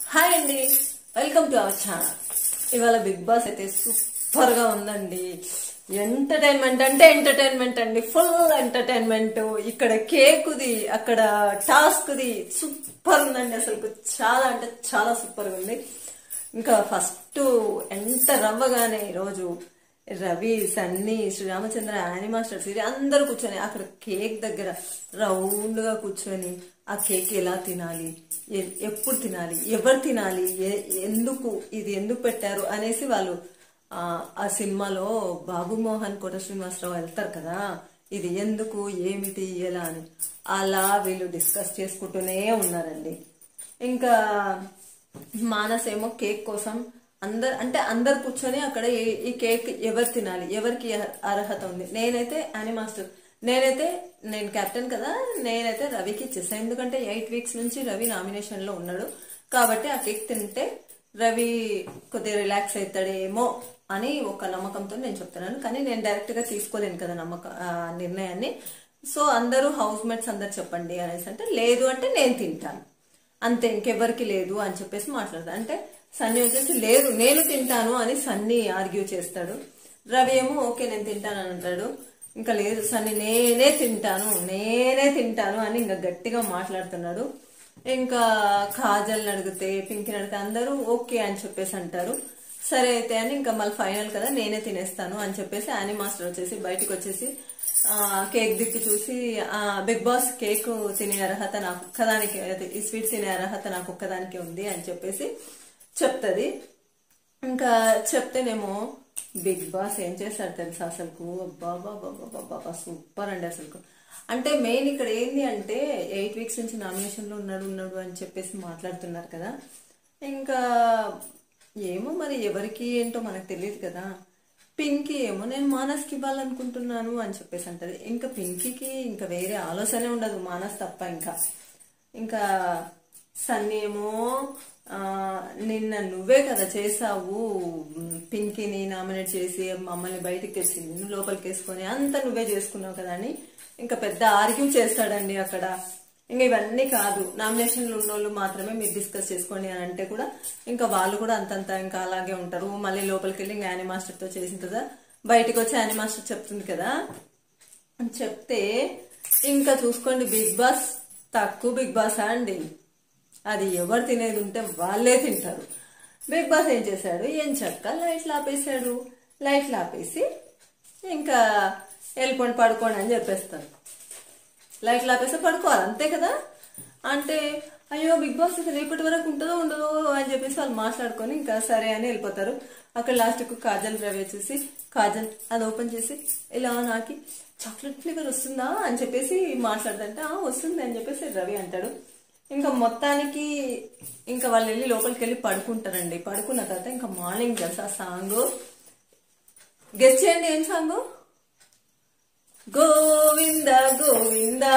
Hi అండి welcome to our channel ఇవాళ Bigg Boss అయితే సూపర్ గా ఉందండి ఎంటర్టైన్మెంట్ అంటే ఎంటర్టైన్మెంట్ అండి ఫుల్ ఎంటర్టైన్మెంట్ ఇక్కడ కేకుది అక్కడ టాస్క్ ది సూపర్ ఉందండి అసలు చాలా అంటే చాలా సూపర్ గా ఉంది ఇంకా ఫస్ట్ ఎంత రవ్వగానే ఈరోజు రవి సన్నీ శ్రీరామచంద్ర యానీ మాస్టర్ సిరి అందరూ కూర్చొని అక్కడ కేక్ దగ్గర రౌండ్ గా కూర్చొని ఆ కేక్ ఎలా తినాలి ఎ- ఎప్పుడు తినాలి ఎవరు తినాలి ఎ- ఎందుకు ఇది ఎందుకు పెట్టారు అనేసి వాళ్ళు ఆ ఆ సినిమాలో బాబు మోహన్ కోట శ్రీనివాసరావు వెళ్తారు కదా ఇది ఎందుకు ఏమిటి ఎలా అని అలా వీళ్ళు డిస్కస్ చేసుకుంటూనే ఉన్నారండి ఇంకా మానస్ ఏమో కేక్ కోసం అందరు అంటే అందరు కూర్చొని అక్కడ ఈ- ఈ కేక్ ఎవరు తినాలి ఎవరికి అర్హ- అర్హత ఉంది నేనైతే అని మాస్టర్ నేనైతే నేను కెప్టెన్ కదా నేనైతే రవికి ఇచ్చేసాను ఎందుకంటే ఎయిట్ వీక్స్ నుంచి రవి నామినేషన్ లో ఉన్నాడు కాబట్టి ఆ కేక్ తింటే రవి కొద్దిగా రిలాక్స్ అవుతాడేమో అని ఒక నమ్మకంతో నేను చెప్తున్నాను కానీ నేను డైరెక్ట్ గా తీసుకోలేను కదా నమ్మకం ఆ నిర్ణయాన్ని సో అందరూ హౌస్ మేట్స్ అందరు చెప్పండి అనేసి అంటే లేదు అంటే నేను తింటాను అంతే ఇంకెవ్వరికి లేదు అని చెప్పేసి మాట్లాడతాడు అంటే సన్నీ వచ్చేసి లేదు నేను తింటాను అని సన్నీ ఆర్గ్యూ చేస్తాడు రవి ఏమో ఓకే నేను తింటాను అని అంటాడు ఇంకా లేదు సన్నీ నేనే తింటాను నేనే తింటాను అని ఇంకా గట్టిగా మాట్లాడుతున్నాడు ఇంకా కాజల్ని అడిగితే పింకిని అడిగితే అందరూ ఓకే అని చెప్పేసి అంటారు సరే అయితే అని ఇంకా మళ్ళీ ఫైనల్ కదా నేనే తినేస్తాను అని చెప్పేసి యానీ మాస్టర్ వచ్చేసి బయటకు వచ్చేసి ఆ, కేక్ దిక్కు చూసి ఆ, బిగ్ బాస్ కేక్ తినే అర్హత నాకు ఒక్కదానికి అదే, ఈ స్వీట్ తినే అర్హత నాకు ఒక్కదానికి ఉంది అని చెప్పేసి చెప్తుంది ఇంకా చెప్తేనేమో బిగ్ బాస్ ఏం చేశాడు తెలుసా అసలుకు బాబా సూపర్ అండి అసలుకు అంటే మెయిన్ ఇక్కడ ఏంది అంటే ఎయిట్ వీక్స్ నుంచి నామినేషన్ లో ఉన్నాడు ఉన్నాడు అని చెప్పేసి మాట్లాడుతున్నారు కదా ఇంకా ఏమో మరి ఎవరికి ఏంటో మనకు తెలియదు కదా పింకీ ఏమో నేను మానస్కి ఇవ్వాలనుకుంటున్నాను అని చెప్పేసి అంటది ఇంకా పింకీకి ఇంకా వేరే ఆలోచనే ఉండదు మానస్ తప్ప ఇంకా ఇంకా సన్నీ ఏమో ఆ, నిన్న నువ్వే కదా చేసావు ఉమ్, పింకీని నామినేట్ చేసి మమ్మల్ని బయటికి తెచ్చింది నువ్వు లోపలికి వేసుకొని అంత నువ్వే చేసుకున్నావు కదా అని ఇంకా పెద్ద ఆర్గ్యూ చేస్తాడండి అక్కడ ఇంకా ఇవన్నీ కాదు నామినేషన్లు ఉన్నోళ్ళు మాత్రమే మీరు డిస్కస్ చేసుకోండి అని అంటే కూడా ఇంకా వాళ్ళు కూడా అంతంత ఇంకా అలాగే ఉంటారు మళ్ళీ లోపలికి వెళ్ళి ఇంకా యానీ మాస్టర్తో చేసిన కదా బయటకు వచ్చి యానీ మాస్టర్ చెప్తుంది కదా అని చెప్తే ఇంకా చూసుకోండి బిగ్ బాస్ తక్కువ బిగ్ బాస్ అండి అది ఎవరు తినేది ఉంటే వాళ్ళే తింటారు బిగ్ బాస్ ఏం చేశాడు ఏం చక్క లైట్లు ఆపేశాడు లైట్లు ఆపేసి ఇంకా వెళ్ళిపోండి పడుకోండి అని చెప్పేస్తారు లైట్లు ఆపేస్తే పడుకోవాలి అంతే కదా అంటే అయ్యో బిగ్ బాస్ ఇది రేపటి వరకు ఉంటుందో ఉండదో అని చెప్పేసి వాళ్ళు మాట్లాడుకొని ఇంకా సరే అని వెళ్ళిపోతారు అక్కడ లాస్ట్కు కాజల్ రవి వచ్చేసి కాజల్ అది ఓపెన్ చేసి ఇలా నాకి చాక్లెట్ ఫ్లేవర్ వస్తుందా అని చెప్పేసి మాట్లాడుతుంటే "ఆ, వస్తుంది అని చెప్పేసి రవి అంటాడు ఇంకా మొత్తానికి ఇంకా వాళ్ళు వెళ్ళి లోపలికి వెళ్ళి పడుకుంటారండి పడుకున్న తర్వాత ఇంకా మార్నింగ్ తెలుసా సాంగ్ గెస్ట్ చేయండి ఏం సాంగ్ గోవింద గోవింద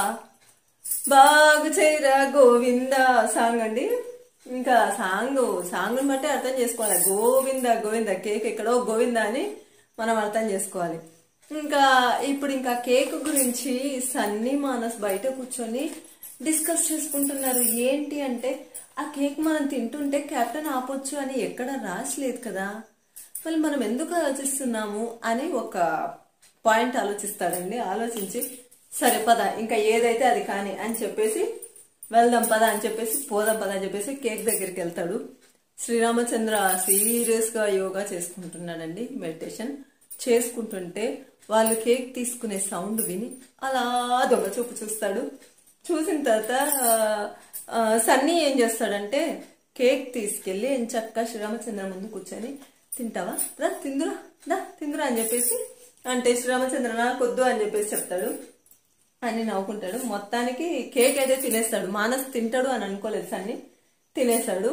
బాగు చేయరా గోవింద సాంగ్ అండి ఇంకా సాంగ్ సాంగ్ బట్టి అర్థం చేసుకోవాలి గోవింద గోవింద కేక్ ఎక్కడో గోవింద అని మనం అర్థం చేసుకోవాలి ఇంకా ఇప్పుడు ఇంకా కేక్ గురించి సన్నీ మానస్ బయట కూర్చొని డిస్కస్ చేసుకుంటున్నారు ఏంటి అంటే ఆ కేక్ మనం తింటుంటే కెప్టెన్ ఆపొచ్చు అని ఎక్కడ రాసలేదు కదా మళ్ళీ మనం ఎందుకు ఆలోచిస్తున్నాము అని ఒక పాయింట్ ఆలోచిస్తాడండి ఆలోచించి సరే పద ఇంకా ఏదైతే అది కానీ అని చెప్పేసి వెళ్దాం పద అని చెప్పేసి పోదాం పద అని చెప్పేసి కేక్ దగ్గరికి వెళ్తాడు శ్రీరామచంద్ర సీరియస్ గా యోగా చేసుకుంటున్నాడండి మెడిటేషన్ చేసుకుంటుంటే వాళ్ళు కేక్ తీసుకునే సౌండ్ విని అలా దొంగ చూపు చూస్తాడు చూసిన తర్వాత ఆ, ఆ, సన్నీ ఏం చేస్తాడంటే కేక్ తీసుకెళ్లి చక్కగా శ్రీరామచంద్ర ముందు కూర్చొని తింటావా రా తిందురా దా తిందురా అని చెప్పేసి అంటే శ్రీరామచంద్ర నాకొద్దు అని చెప్పేసి చెప్తాడు అని నవ్వుకుంటాడు మొత్తానికి కేక్ అయితే తినేస్తాడు మానస్ తింటాడు అని అనుకోలేదు సన్ని తినేస్తాడు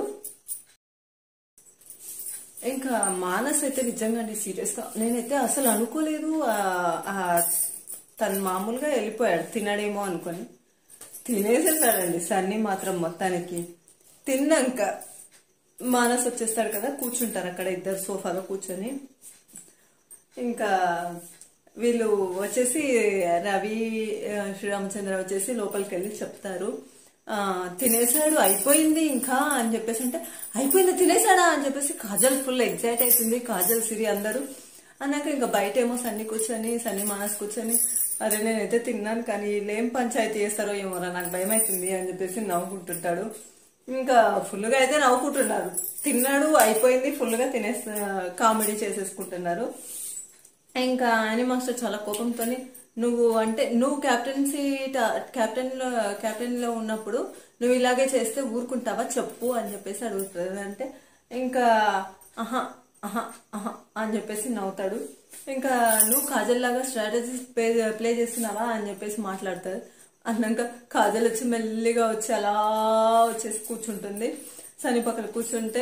ఇంకా మానస్ అయితే నిజంగా అండి సీరియస్ గా నేనైతే అసలు అనుకోలేదు ఆ- ఆ తను మామూలుగా వెళ్ళిపోయాడు తినడేమో అనుకొని తినేసేసాడండి సన్నీ మాత్రం మొత్తానికి తిన్నాక మానస్ వచ్చేస్తాడు కదా కూర్చుంటారు అక్కడ ఇద్దరు సోఫాలో కూర్చొని ఇంకా వీళ్ళు వచ్చేసి రవి ఆ, శ్రీరామచంద్ర వచ్చేసి లోపలికి వెళ్ళి చెప్తారు ఆ, తినేసాడు అయిపోయింది ఇంకా అని చెప్పేసి అంటే అయిపోయింది తినేసాడా అని చెప్పేసి కాజల్ ఫుల్ ఎగ్జైట్ అవుతుంది కాజల్ సిరి అందరూ అన్నాక ఇంకా బయట ఏమో సన్ని కూర్చొని సన్ని మానస్ కూర్చొని అరే నేనైతే తిన్నాను కానీ వీళ్ళు ఏం పంచాయతీ చేస్తారో ఏమోరా నాకు భయం అవుతుంది అని చెప్పేసి నవ్వుకుంటుంటాడు ఇంకా ఫుల్గా అయితే నవ్వుకుంటున్నారు తిన్నాడు అయిపోయింది ఫుల్గా తినేస్తా కామెడీ చేసేసుకుంటున్నారు ఇంకా యానీ మాస్టర్ చాలా కోపంతో నువ్వు అంటే నువ్వు క్యాప్టెన్సీ క్యాప్టెన్ లో క్యాప్టెన్ లో ఉన్నప్పుడు నువ్వు ఇలాగే చేస్తే ఊరుకుంటావా చెప్పు అని చెప్పేసి అడుగుతుంది అంటే ఇంకా ఆహా ఆహా ఆహా అని చెప్పేసి నవ్వుతాడు ఇంకా నువ్వు కాజల్ లాగా స్ట్రాటజీ ప్లే ప్లే చేస్తున్నావా అని చెప్పేసి మాట్లాడతాడు అన్నాక కాజల్ వచ్చి మెల్లిగా వచ్చి అలా వచ్చేసి కూర్చుంటుంది సని పక్కన కూర్చుంటే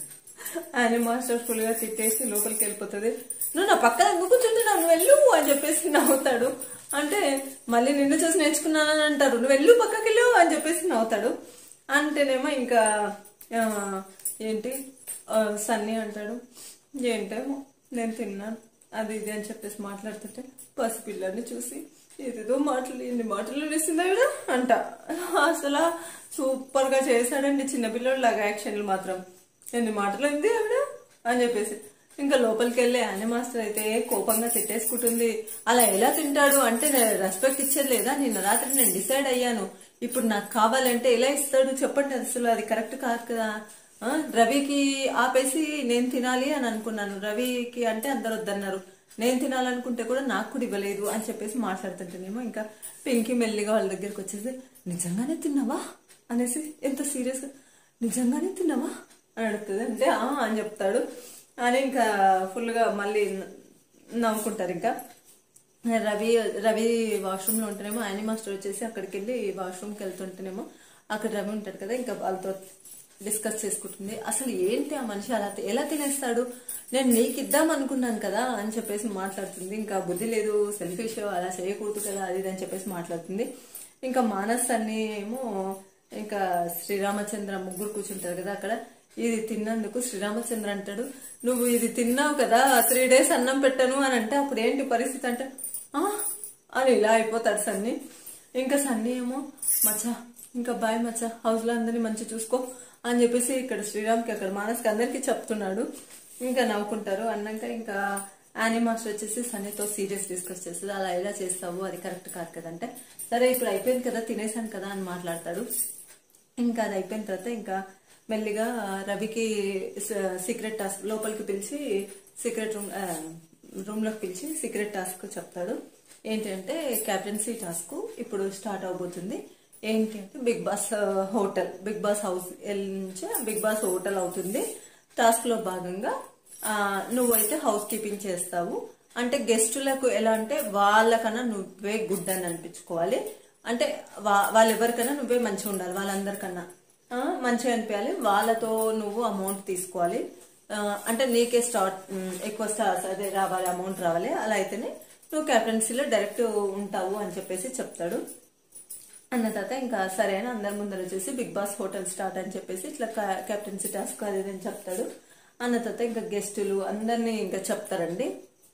ఆయన మాస్టర్ ఫుల్ గా తిట్టేసి లోపలికి వెళ్ళిపోతుంది నువ్వు నా పక్కన ఎందుకు కూర్చుంటున్నావు నువ్వు వెళ్ళు అని చెప్పేసి నవ్వుతాడు అంటే మళ్ళీ నిన్ను చూసి నేర్చుకున్నానని అంటారు నువ్వు వెళ్ళు పక్కకి వెళ్ళు అని చెప్పేసి నవ్వుతాడు అంటేనేమో ఇంకా ఆ, ఏంటి ఆ, సన్నీ అంటాడు ఏంటేమో నేను తిన్నాను అది ఇది అని చెప్పేసి మాట్లాడుతుంటే పసిపిల్లని చూసి ఏదేదో మాటలు ఎన్ని మాటలు వేసిందా ఈవిడ అంట అసలు సూపర్ గా చేశాడండి చిన్నపిల్లడు లాగా యాక్షన్లు మాత్రం ఎన్ని మాటలు ఉంది ఆవిడ అని చెప్పేసి ఇంకా లోపలికి వెళ్ళి యానీ మాస్టర్ అయితే కోపంగా తిట్టేసుకుంటుంది అలా ఎలా తింటాడు అంటే రెస్పెక్ట్ ఇచ్చేది లేదా నిన్న రాత్రి నేను డిసైడ్ అయ్యాను ఇప్పుడు నాకు కావాలంటే ఎలా ఇస్తాడు చెప్పండి అసలు అది కరెక్ట్ కాదు కదా ఆ, రవికి ఆపేసి నేను తినాలి అని అనుకున్నాను రవికి అంటే అందరు వద్దన్నారు నేను తినాలనుకుంటే కూడా నాకు కూడా ఇవ్వలేదు అని చెప్పేసి మాట్లాడుతుంటేనేమో ఇంకా పింకీ మెల్లిగా వాళ్ళ దగ్గరికి వచ్చేసి నిజంగానే తిన్నావా అనేసి ఎంత సీరియస్గా నిజంగానే తిన్నావా అని అడుగుతుంది అంటే "ఆ" అని చెప్తాడు అని ఇంకా ఫుల్గా మళ్ళీ నవ్వుకుంటారు ఇంకా రవి రవి వాష్రూమ్లో ఉంటేనేమో ఆయన మాస్టర్ వచ్చేసి అక్కడికి వెళ్ళి వాష్రూమ్కి వెళ్తుంటేనేమో అక్కడ రవి ఉంటాడు కదా ఇంకా వాళ్ళతో డిస్కస్ చేసుకుంటుంది అసలు ఏంటి ఆ మనిషి అలా తి- ఎలా తినేస్తాడు నేను నీకు ఇద్దాం అనుకున్నాను కదా అని చెప్పేసి మాట్లాడుతుంది ఇంకా బుద్ధి లేదు సెల్ఫిష్ అలా చేయకూడదు కదా అది ఇది అని చెప్పేసి మాట్లాడుతుంది ఇంకా మానస్ అన్ని ఏమో ఇంకా శ్రీరామచంద్ర ముగ్గురు కూర్చుంటారు కదా అక్కడ ఇది తిన్నందుకు శ్రీరామచంద్ర అంటాడు నువ్వు ఇది తిన్నావు కదా త్రీ డేస్ అన్నం పెట్టను అని అంటే అప్పుడు ఏంటి పరిస్థితి అంటే "ఆ?" అని ఇలా అయిపోతాడు సన్ని ఇంకా సన్ని ఏమో మచ్చా ఇంకా బాయ్ మచ్చా హౌస్ లో అందరినీ మంచి చూసుకో అని చెప్పేసి ఇక్కడ శ్రీరామ్కి అక్కడ మానస్కి అందరికి చెప్తున్నాడు ఇంకా నవ్వుకుంటారు అన్నాక ఇంకా యానీ మాస్టర్ వచ్చేసి సన్నీతో సీరియస్ డిస్కస్ చేస్తుంది అలా ఎలా చేస్తావు అది కరెక్ట్ కాదు కదంటే సరే ఇప్పుడు అయిపోయింది కదా తినేసాను కదా అని మాట్లాడతాడు ఇంకా అది అయిపోయిన తర్వాత ఇంకా మెల్లిగా రవికి సీక్రెట్ టాస్క్ లోపలికి పిలిచి సీక్రెట్ రూమ్ రూమ్ లోకి పిలిచి సీక్రెట్ టాస్క్ చెప్తాడు ఏంటంటే క్యాప్టెన్సీ టాస్క్ ఇప్పుడు స్టార్ట్ అవబోతుంది ఏంటి అంటే Bigg Boss hotel Bigg Boss house నుంచి బిగ్ బాస్ హోటల్ అవుతుంది టాస్క్ లో భాగంగా ఆ, నువ్వైతే హౌస్ కీపింగ్ చేస్తావు అంటే గెస్టులకు ఎలా అంటే వాళ్ళకన్నా నువ్వే గుడ్ అని అనిపించుకోవాలి అంటే వా- వాళ్ళెవరికైనా నువ్వే మంచిగా ఉండాలి వాళ్ళందరికన్నా ఆ, మంచిగా అనిపించాలి వాళ్ళతో నువ్వు అమౌంట్ తీసుకోవాలి ఆ, అంటే నీకే స్టార్ట్ ఉమ్, ఎక్కువ స్టార్స్ అదే రావాలి అమౌంట్ రావాలి అలా అయితేనే నువ్వు కెప్టెన్సీలో డైరెక్ట్ ఉంటావు అని చెప్పేసి చెప్తాడు అన్న తర్వాత ఇంకా సరే అని అందరి ముందర వచ్చేసి బిగ్ బాస్ హోటల్ స్టార్ట్ అని చెప్పేసి ఇట్లా కెప్టెన్సీ టాస్క్ అది ఇది అని చెప్తాడు అన్న తర్వాత ఇంకా గెస్టులు అందరినీ ఇంకా చెప్తారండి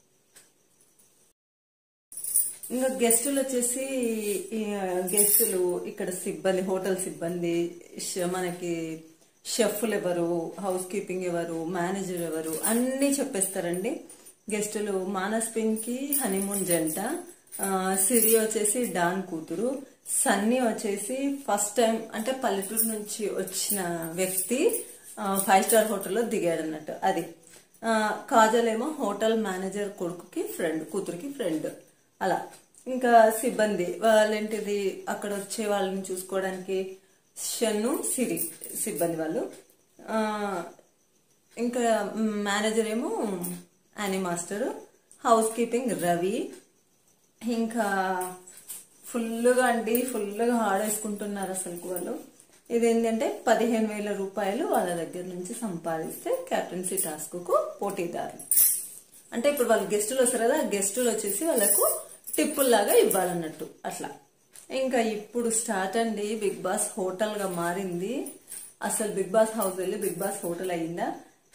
ఇంకా గెస్టులు వచ్చేసి ఈ గెస్టులు ఇక్కడ సిబ్బంది హోటల్ సిబ్బంది ష- మనకి షెఫ్లు ఎవరు హౌస్ కీపింగ్ ఎవరు మేనేజర్ ఎవరు అన్నీ చెప్పేస్తారండి గెస్టులు మానస్ పింకి హనీమూన్ జంట ఆ, సిరి వచ్చేసి డాన్ కూతురు సన్నీ వచ్చేసి ఫస్ట్ టైం అంటే పల్లెటూరు నుంచి వచ్చిన వ్యక్తి ఆ, ఫైవ్ స్టార్ హోటల్లో దిగాడు అన్నట్టు అది ఆ, కాజల్ ఏమో హోటల్ మేనేజర్ కొడుకుకి ఫ్రెండ్ కూతురికి ఫ్రెండ్ అలా ఇంకా సిబ్బంది వాళ్ళేంటిది అక్కడ వచ్చే వాళ్ళని చూసుకోవడానికి షన్ను సిరి సిబ్బంది వాళ్ళు ఆ, ఇంకా మేనేజర్ ఏమో Annie master housekeeping Ravi ఇంకా ఫుల్గా అండి ఫుల్గా ఆడేసుకుంటున్నారు అసలు వాళ్ళు ఇదేంటంటే పదిహేను వేల రూపాయలు వాళ్ళ దగ్గర నుంచి సంపాదిస్తే కెప్టెన్సీ టాస్క్ కు పోటీదారులు అంటే ఇప్పుడు వాళ్ళు గెస్టులు వస్తారు కదా ఆ గెస్టులు వచ్చేసి వాళ్ళకు టిప్పుల్లాగా ఇవ్వాలన్నట్టు అట్లా ఇంకా ఇప్పుడు స్టార్ట్ అండి బిగ్ బాస్ హోటల్ గా మారింది అసలు బిగ్ బాస్ హౌస్ వెళ్ళి బిగ్ బాస్ హోటల్ అయిందా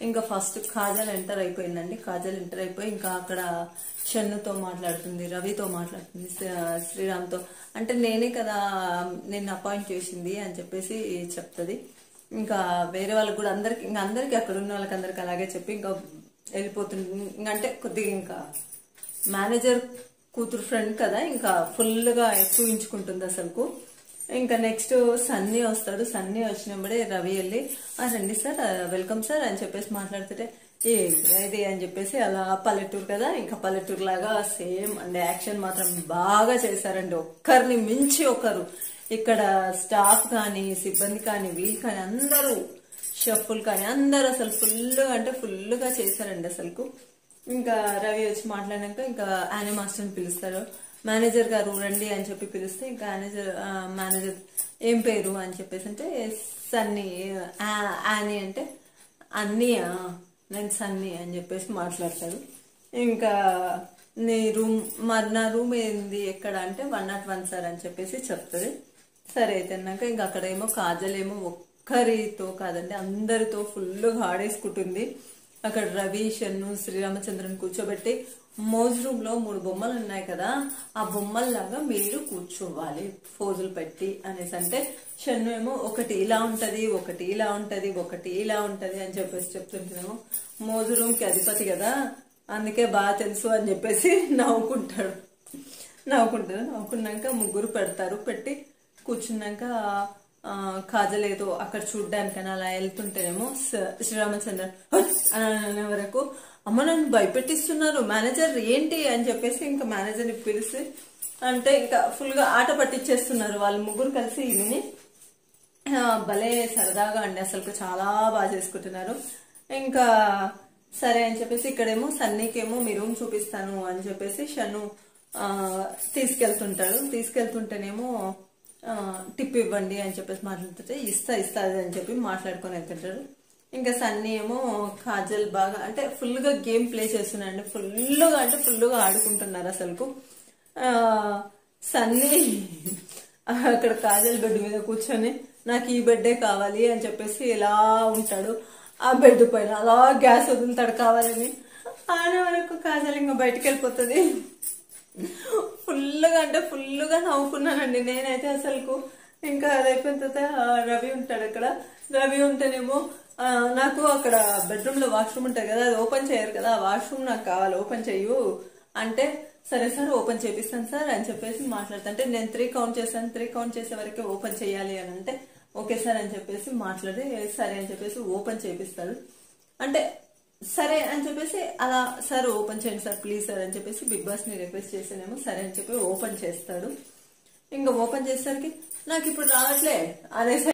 ఇంకా ఫస్ట్ కాజల్ ఎంటర్ అయిపోయిందండి కాజల్ ఎంటర్ అయిపోయి ఇంకా అక్కడ షన్నుతో మాట్లాడుతుంది రవితో మాట్లాడుతుంది శ్రీ- శ్రీరామ్తో అంటే నేనే కదా నిన్ను అపాయింట్ చేసింది అని చెప్పేసి చెప్తుంది ఇంకా వేరే వాళ్ళకి కూడా అందరికి ఇంకా అందరికి అక్కడ ఉన్న వాళ్ళకి అందరికి అలాగే చెప్పి ఇంకా వెళ్ళిపోతుంది ఇంకా అంటే కొద్దిగా ఇంకా మేనేజర్ కూతురు ఫ్రెండ్ కదా ఇంకా ఫుల్గా చూయించుకుంటుంది అసలుకు ఇంకా నెక్స్ట్ సన్నీ వస్తాడు సన్నీ వచ్చినప్పుడే రవి వెళ్ళి "ఆ, రండి సార్ ఆ, వెల్కమ్ సార్ అని చెప్పేసి మాట్లాడుతుంటే ఏ ఇది అని చెప్పేసి అలా పల్లెటూరు కదా ఇంకా పల్లెటూరు లాగా సేమ్ అండ్ యాక్షన్ మాత్రం బాగా చేశారండి ఒక్కరిని మించి ఒకరు ఇక్కడ స్టాఫ్ కానీ సిబ్బంది కానీ వీళ్ళు కానీ అందరూ షెఫ్లు కానీ అందరూ అసలు ఫుల్గా అంటే ఫుల్గా చేశారండి అసలుకు ఇంకా రవి వచ్చి మాట్లాడాక ఇంకా యానీ మాస్టర్ని పిలుస్తారు మేనేజర్ గారు రండి అని చెప్పి పిలిస్తే ఇంకా మేనేజర్ ఆ, మేనేజర్ ఏం పేరు అని చెప్పేసి అంటే సన్నీ ఆ, యానీ అంటే అన్నీయా నేను సన్నీ అని చెప్పేసి మాట్లాడతాడు ఇంకా నీ రూమ్ మరి నా రూమ్ ఏంది ఎక్కడ అంటే వన్ నాట్ వన్ సార్ అని చెప్పేసి చెప్తుంది సరే అయితే అన్నాక ఇంకా అక్కడేమో కాజల్ ఏమో ఒక్కరితో కాదండి అందరితో ఫుల్గా ఆడేసుకుంటుంది అక్కడ రవి షన్ను శ్రీరామచంద్రన్ కూర్చోబెట్టి మోజ్ రూమ్ లో మూడు బొమ్మలు ఉన్నాయి కదా ఆ బొమ్మల్లాగా మీరు కూర్చోవాలి ఫోజులు పెట్టి అనేసి అంటే షన్ను ఏమో ఒకటి ఇలా ఉంటది ఒకటి ఇలా ఉంటది ఒకటి ఇలా ఉంటది అని చెప్పేసి చెప్తుంటేనేమో మోజు రూమ్ కి అధిపతి కదా అందుకే బాగా తెలుసు అని చెప్పేసి నవ్వుకుంటాడు నవ్వుకుంటారు నవ్వుకున్నాక ముగ్గురు పెడతారు పెట్టి కూర్చున్నాక ఆ, కాజల్ ఏదో అక్కడ చూడ్డానికని అలా వెళ్తుంటేనేమో స- శ్రీరామచంద్ర "హట్" అని అనే వరకు అమ్మ నన్ను భయపెట్టిస్తున్నారు మేనేజర్ ఏంటి అని చెప్పేసి ఇంకా మేనేజర్ని పిలిచి అంటే ఇంకా ఫుల్ గా ఆట పట్టించేస్తున్నారు వాళ్ళు ముగ్గురు కలిసి ఈమెని ఆ, భలే సరదాగా అండి అసలు చాలా బాగా చేసుకుంటున్నారు ఇంకా సరే అని చెప్పేసి ఇక్కడేమో సన్నీకేమో మీ రూమ్ చూపిస్తాను అని చెప్పేసి షన్ను ఆ, తీసుకెళ్తుంటాడు తీసుకెళ్తుంటేనేమో ఆ, టిప్ ఇవ్వండి అని చెప్పేసి మాట్లాడుతుంటే ఇస్తా ఇస్తా అది అని చెప్పి మాట్లాడుకొని వెళ్తుంటాడు ఇంకా సన్నీ ఏమో కాజల్ బాగా అంటే ఫుల్ గా గేమ్ ప్లే చేస్తున్నాడు ఫుల్ గా అంటే ఫుల్ గా ఆడుకుంటున్నారు అసలుకు ఆ, సన్నీ అక్కడ కాజల్ బెడ్ మీద కూర్చొని నాకు ఈ బెడ్డే కావాలి అని చెప్పేసి ఇలా ఉంటాడు ఆ బెడ్ పైన అలా గ్యాస్ వదులుతాడు కావాలని ఆనే వరకు కాజల్ ఇంకా బయటికి వెళ్ళిపోతుంది ఫుల్గా అంటే ఫుల్గా నవ్వుకున్నానండి నేనైతే అసలుకు ఇంకా అది అయిపోయిన తర్వాత ఆ, రవి ఉంటాడు అక్కడ రవి ఉంటేనేమో ఆ, నాకు అక్కడ బెడ్రూమ్ లో వాష్రూమ్ ఉంటుంది కదా అది ఓపెన్ చేయరు కదా ఆ వాష్రూమ్ నాకు కావాలి ఓపెన్ చెయ్యు అంటే సరే సార్ ఓపెన్ చేపిస్తాను సార్ అని చెప్పేసి మాట్లాడతా అంటే నేను త్రీ కౌంట్ చేశాను త్రీ కౌంట్ చేసే వరకే ఓపెన్ చేయాలి అని అంటే ఓకే సార్ అని చెప్పేసి మాట్లాడి సరే అని చెప్పేసి ఓపెన్ చేపిస్తాడు అంటే సరే అని చెప్పేసి అలా సార్ ఓపెన్ చేయండి సార్ ప్లీజ్ సార్ అని చెప్పేసి బిగ్ బాస్ ని రిక్వెస్ట్ చేసానేమో సరే అని చెప్పి ఓపెన్ చేస్తాడు ఇంకా ఓపెన్ చేసేసరికి నాకు ఇప్పుడు రావట్లే అనేసి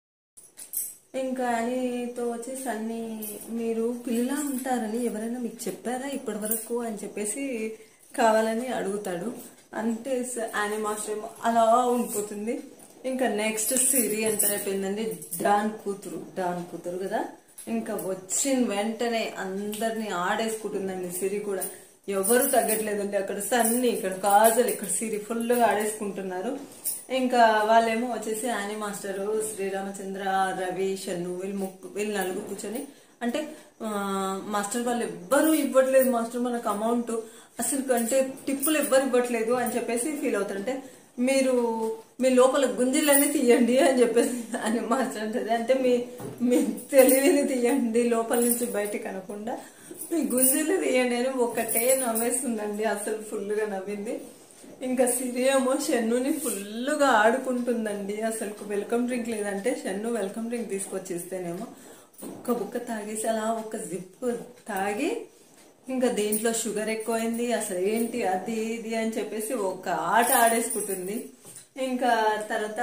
ఇంకా అనితో వచ్చి సన్ని మీరు పిల్లలా ఉంటారని ఎవరైనా మీకు చెప్పారా ఇప్పటి వరకు అని చెప్పేసి కావాలని అడుగుతాడు అంటే స- యానీ మాస్టర్ ఏమో అలా ఉండిపోతుంది ఇంకా నెక్స్ట్ సిరి ఎంత అయిపోయిందండి డాన్ కూతురు డాన్ కూతురు కదా ఇంకా వచ్చిన వెంటనే అందరినీ ఆడేసుకుంటుందండి సిరి కూడా ఎవరు తగ్గట్లేదండి అక్కడ సన్ని ఇక్కడ కాజల్ ఇక్కడ సిరి ఫుల్గా ఆడేసుకుంటున్నారు ఇంకా వాళ్ళేమో వచ్చేసి యానీ మాస్టర్ శ్రీరామచంద్ర రవి షన్ను వీళ్ళు ముగ్గు వీళ్ళు నలుగురు కూర్చొని అంటే ఆ, మాస్టర్ వాళ్ళు ఎవ్వరు ఇవ్వట్లేదు మాస్టర్ మనకు అమౌంట్ అసలు అంటే టిప్పులు ఎవ్వరు ఇవ్వట్లేదు అని చెప్పేసి ఫీల్ అవుతారు అంటే మీరు మీ లోపల గుంజిలన్నీ తీయండి అని చెప్పేసి అని మాస్టర్ అంటది అంటే మీ మీ తెలివిని తీయండి లోపల నుంచి బయటికి అనకుండా మీ గుంజిలు తీయండి అని ఒకటే నవ్వేస్తుందండి అసలు ఫుల్గా నవ్వింది ఇంకా సిరియేమో షన్నుని ఫుల్గా ఆడుకుంటుందండి అసలు వెల్కమ్ డ్రింక్ లేదంటే షన్ను వెల్కమ్ డ్రింక్ తీసుకొచ్చి ఇస్తేనేమో ఒక్క బుక్క తాగేసి అలా ఒక జిప్ తాగి ఇంకా దీంట్లో షుగర్ ఎక్కువైంది అసలు ఏంటి అది ఇది అని చెప్పేసి ఒక ఆట ఆడేసుకుంటుంది ఇంకా తర్వాత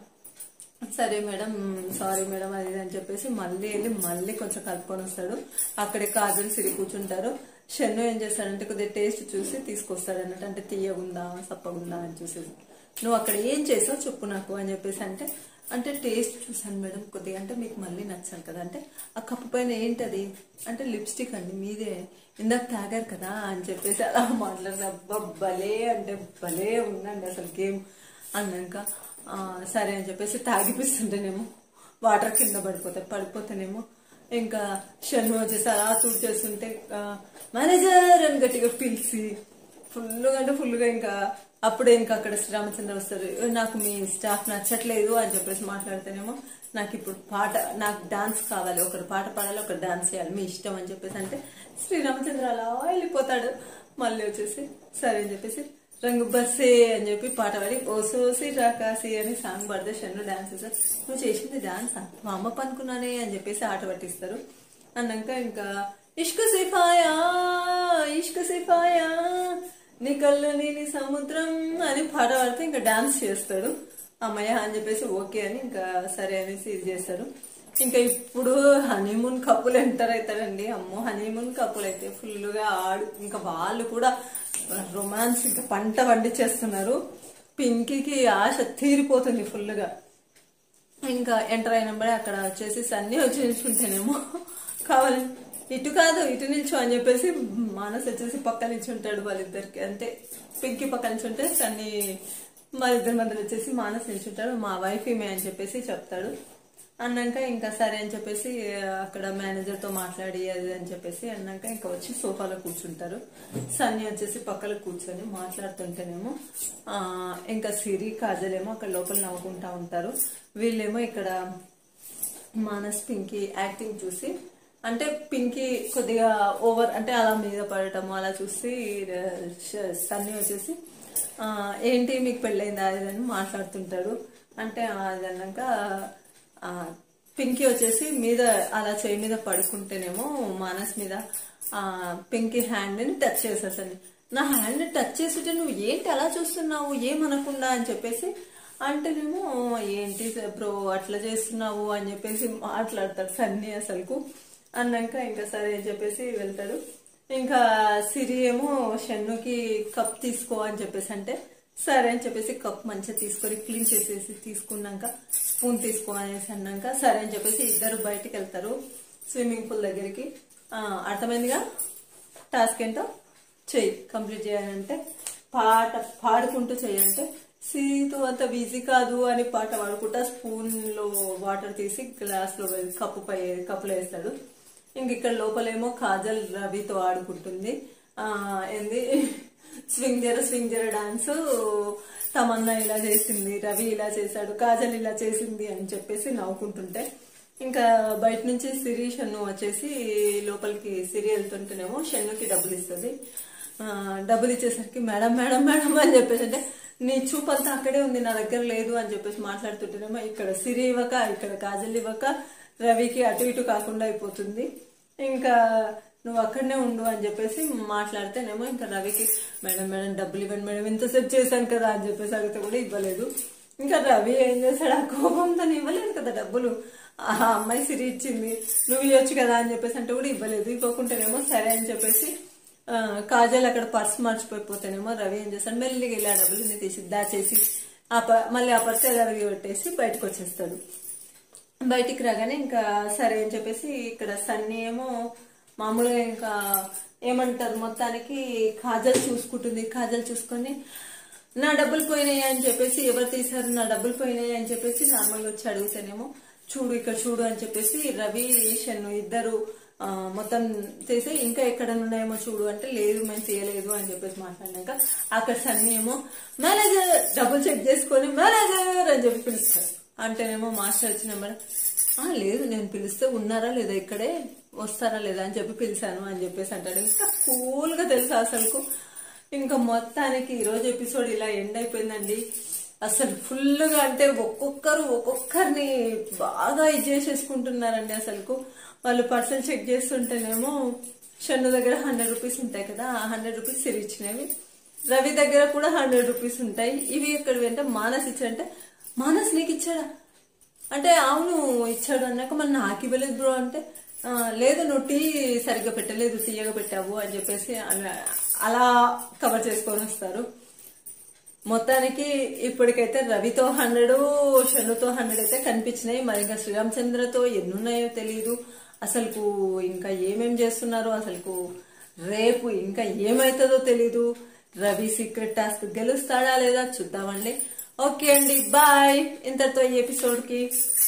సరే మేడం సారీ మేడం అది ఇది అని చెప్పేసి మళ్ళీ వెళ్ళి మళ్ళీ కొంచెం కలుపుకొని వస్తాడు అక్కడే కాజల్ సిరి కూర్చుంటారు షన్ను ఏం చేస్తాడంటే కొద్దిగా టేస్ట్ చూసి తీసుకొస్తాడు అన్నట్టు అంటే తీయగుందా సప్పగుందా అని చూసేసి నువ్వు అక్కడ ఏం చేసావు చెప్పు నాకు అని చెప్పేసి అంటే అంటే టేస్ట్ చూసాను మేడం కొద్దిగా అంటే మీకు మళ్ళీ నచ్చాను కదా అంటే ఆ కప్పు పైన ఏంటది అంటే లిప్స్టిక్ అండి మీదే ఇందాక తాగారు కదా అని చెప్పేసి అలా మాట్లాడిన అబ్బా భలే అంటే భలే ఉందండి అసలు గేమ్ అన్నాక ఆ, సరే అని చెప్పేసి తాగిపిస్తుంటేనేమో వాటర్ కింద పడిపోతాయి పడిపోతేనేమో ఇంకా షన్ను వచ్చేసి అలా చూట్ చేస్తుంటే ఆ, మేనేజర్ అని గట్టిగా పిలిచి ఫుల్గా అంటే ఫుల్గా ఇంకా అప్పుడే ఇంకా అక్కడ శ్రీరామచంద్ర వస్తారు "ఏ, నాకు మీ స్టాఫ్ నచ్చట్లేదు అని చెప్పేసి మాట్లాడితేనేమో నాకు ఇప్పుడు పాట నాకు డాన్స్ కావాలి ఒకరు పాట పాడాలి ఒకరు డాన్స్ చేయాలి మీ ఇష్టం అని చెప్పేసి అంటే శ్రీరామచంద్ర అలా వెళ్ళిపోతాడు మళ్ళీ వచ్చేసి సరే అని చెప్పేసి రంగు బస్సే అని చెప్పి పాట పాడి ఓసోసి రాకాసి అని సాంగ్ పాడితే షన్ను డాన్స్ చేస్తారు నువ్వు చేసింది డాన్స్ మా అమ్మ పనుకున్నానే అని చెప్పేసి ఆట పట్టిస్తారు అన్నాక ఇంకా ఇష్క సిఫాయా ఇష్క సిఫాయా నీ కళ్ళు నీని సముద్రం అని పాట పాడితే ఇంకా డాన్స్ చేస్తాడు అమ్మయ్య అని చెప్పేసి ఓకే అని ఇంకా సరే అనేసి ఇది చేస్తాడు ఇంకా ఇప్పుడు హనీమూన్ కప్పులు ఎంటర్ అవుతారండి అమ్మో హనీమూన్ కప్పులు అయితే ఫుల్గా ఆడు ఇంకా వాళ్ళు కూడా రొమాన్స్ ఇంకా పంట పండించేస్తున్నారు పింకీకి ఆశ తీరిపోతుంది ఫుల్గా ఇంకా ఎంటర్ అయినప్పుడే అక్కడ వచ్చేసి సన్నీ వచ్చి నిల్చుంటేనేమో కావాలి ఇటు కాదు ఇటు నిల్చో అని చెప్పేసి మానస్ వచ్చేసి పక్క నిల్చుంటాడు వాళ్ళిద్దరికి అంటే పింకీ పక్క నిల్చుంటే సన్నీ వాళ్ళిద్దరి మధ్యలో వచ్చేసి మానస్ నిల్చుంటాడు మా వైఫ్ ఈమె అని చెప్పేసి చెప్తాడు అన్నాక ఇంకా సరే అని చెప్పేసి అక్కడ మేనేజర్ తో మాట్లాడి అది అని చెప్పేసి అన్నాక ఇంకా వచ్చి సోఫాలో కూర్చుంటారు సన్నీ వచ్చేసి పక్కన కూర్చొని మాట్లాడుతుంటేనేమో ఆ, ఇంకా సిరి కాజల్ ఏమో అక్కడ లోపల నవ్వుకుంటా ఉంటారు వీళ్ళేమో ఇక్కడ మానస్ పింకీ యాక్టింగ్ చూసి అంటే పింకీ కొద్దిగా ఓవర్ అంటే అలా మీద పడటం అలా చూసి ఆ, ష- సన్నీ వచ్చేసి ఆ, ఏంటి మీకు పెళ్ళైందా అది ఇది అని మాట్లాడుతుంటాడు అంటే ఆ, అది అన్నాక ఆ, పింకీ వచ్చేసి మీద అలా చేయి మీద పడుకుంటేనేమో మానస్ మీద ఆ పింకీ హ్యాండ్ ని టచ్ చేసేసని నా హ్యాండ్ టచ్ చేస్తుంటే నువ్వు ఏంటి అలా చూస్తున్నావు ఏమనకుండా అని చెప్పేసి అంటేనేమో ఏంటి బ్రో అట్లా చేస్తున్నావు అని చెప్పేసి మాట్లాడతాడు సన్నీ అసలుకు అన్నాక ఇంకా సరే అని చెప్పేసి వెళ్తాడు ఇంకా సిరి ఏమో షన్నుకి కప్ తీసుకో అని చెప్పేసి అంటే సరే అని చెప్పేసి కప్ మంచిగా తీసుకొని క్లీన్ చేసేసి తీసుకున్నాక స్పూన్ తీసుకో అనేసి అన్నాక సరే అని చెప్పేసి ఇద్దరు బయటికి వెళ్తారు స్విమ్మింగ్ పూల్ దగ్గరికి ఆ, అర్థమైందిగా టాస్క్ ఏంటో చెయ్యి కంప్లీట్ చేయాలంటే పాట పాడుకుంటూ చేయంటే సీతో అంత బిజీ కాదు అని పాట పాడుకుంటా స్పూన్ లో వాటర్ తీసి గ్లాస్ లో వే- కప్పు పై కప్పులో వేస్తాడు ఇంక ఇక్కడ లోపలేమో కాజల్ రవితో ఆడుకుంటుంది ఆ ఏంది స్వింగ్ జర స్వింగ్ జర డాన్స్ తమన్నా ఇలా చేసింది రవి ఇలా చేశాడు కాజల్ ఇలా చేసింది అని చెప్పేసి నవ్వుకుంటుంటే ఇంకా బయట నుంచి సిరి షన్ను వచ్చేసి లోపలికి సిరి వెళ్తుంటేనేమో షన్నుకి డబ్బులు ఇస్తుంది ఆ, డబ్బులు ఇచ్చేసరికి మేడం మేడం మేడం అని చెప్పేసి అంటే నీ చూపు అంతా అక్కడే ఉంది నా దగ్గర లేదు అని చెప్పేసి మాట్లాడుతుంటేనేమో ఇక్కడ సిరి ఇవ్వక ఇక్కడ కాజల్ ఇవ్వక రవికి అటు ఇటు కాకుండా అయిపోతుంది ఇంకా నువ్వు అక్కడనే ఉండు అని చెప్పేసి మాట్లాడితేనేమో ఇంకా రవికి మేడం మేడం డబ్బులు ఇవ్వండి మేడం ఇంతసేపు చేశాను కదా అని చెప్పేసి అడిగితే కూడా ఇవ్వలేదు ఇంకా రవి ఏం చేశాడు ఆ కోపంతో ఇవ్వలేదు కదా డబ్బులు ఆ అమ్మాయి సిరి ఇచ్చింది నువ్వు ఇవ్వచ్చు కదా అని చెప్పేసి అంటే కూడా ఇవ్వలేదు ఇవ్వకుంటేనేమో సరే అని చెప్పేసి ఆ, కాజల్ అక్కడ పర్స్ మర్చిపోయిపోతేనేమో రవి ఏం చేస్తాడు మెల్లిగా వెళ్ళి ఆ డబ్బులు తీసి దాచేసి ఆ ప- మళ్ళీ ఆ పర్స్ రవికి పెట్టేసి బయటకు వచ్చేస్తాడు బయటికి రాగానే ఇంకా సరే అని చెప్పేసి ఇక్కడ సన్నీ ఏమో మామూలుగా ఇంకా ఏమంటారు మొత్తానికి కాజల్ చూసుకుంటుంది కాజల్ చూసుకొని నా డబ్బులు పోయినాయి అని చెప్పేసి ఎవరు తీశారు నా డబ్బులు పోయినాయి అని చెప్పేసి నార్మల్గా వచ్చి అడుగుతానేమో చూడు ఇక్కడ చూడు అని చెప్పేసి రవి షన్ను ఇద్దరు ఆ, మొత్తం తీసి ఇంకా ఎక్కడ ఉన్నాయేమో చూడు అంటే లేదు మేము తీయలేదు అని చెప్పేసి మాట్లాడినాక అక్కడ సన్నీ ఏమో మేనేజర్ డబ్బులు చెక్ చేసుకొని మేనేజర్ అని చెప్పి పిలుస్తారు అంటేనేమో మాస్టర్ వచ్చిన మేడం "ఆ, లేదు నేను పిలిస్తే ఉన్నారా లేదా ఇక్కడే వస్తారా లేదా అని చెప్పి పిలిచాను అని చెప్పేసి అంటాడు ఇంకా కూల్ గా తెలుసు అసలుకు ఇంకా మొత్తానికి ఈ రోజు ఎపిసోడ్ ఇలా ఎండ్ అయిపోయిందండి అసలు ఫుల్గా అంటే ఒక్కొక్కరు ఒక్కొక్కరిని బాగా ఇది చేసేసుకుంటున్నారండి అసలుకు వాళ్ళు పర్సన్ చెక్ చేస్తుంటేనేమో షన్ను దగ్గర హండ్రెడ్ రూపీస్ ఉంటాయి కదా ఆ హండ్రెడ్ రూపీస్ ఇచ్చినవి రవి దగ్గర కూడా హండ్రెడ్ రూపీస్ ఉంటాయి ఇవి ఎక్కడివి అంటే మానస్ ఇచ్చాడంటే మానస్ నీకు ఇచ్చాడా అంటే అవును ఇచ్చాడు అన్నాక మరి నాకు ఇవ్వలేదు బ్రో అంటే "ఆ, లేదు నువ్వు టీ సరిగ్గా పెట్టలేదు తీయగా పెట్టావు అని చెప్పేసి అలా- అలా కవర్ చేసుకొని వస్తారు మొత్తానికి ఇప్పటికైతే రవితో హండ్రెడ్ షన్నుతో హండ్రెడ్ అయితే కనిపించినాయి మరి ఇంకా శ్రీరామచంద్రతో ఎన్నున్నాయో తెలియదు అసలుకు ఇంకా ఏమేం చేస్తున్నారో అసలుకు రేపు ఇంకా ఏమైతుందో తెలీదు రవి సీక్రెట్ టాస్క్ గెలుస్తాడా లేదా చూద్దామండి ఓకే అండి బాయ్ ఇంతటితో ఈ ఎపిసోడ్ కి